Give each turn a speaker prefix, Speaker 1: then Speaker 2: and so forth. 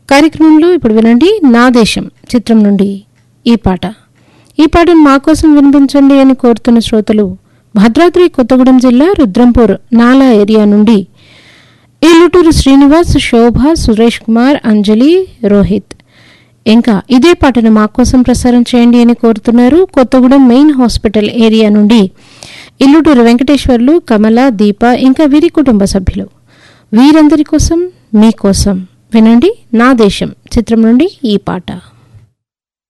Speaker 1: కార్యక్రమంలో ఇప్పుడు వినండి నా దేశం చిత్రం నుండి ఈ పాట ఈ పాటను మా కోసం వినిపించండి అని కోరుతున్న శ్రోతలు భద్రాద్రి కొత్తగూడెం జిల్లా రుద్రంపూర్ నాలా ఏరియా నుండి ఏలుటూరు శ్రీనివాస్ శోభ సురేష్ కుమార్ అంజలి రోహిత్ ఇంకా ఇదే పాటను మా కోసం ప్రసారం చేయండి అని కోరుతున్నారు కొత్తగూడెం మెయిన్ హాస్పిటల్ ఏరియా నుండి ఇల్లుటూరు వెంకటేశ్వర్లు కమల దీప ఇంకా వీరి కుటుంబ సభ్యులు వీరందరి కోసం మీకోసం వినండి నా దేశం చిత్రం నుండి ఈ పాట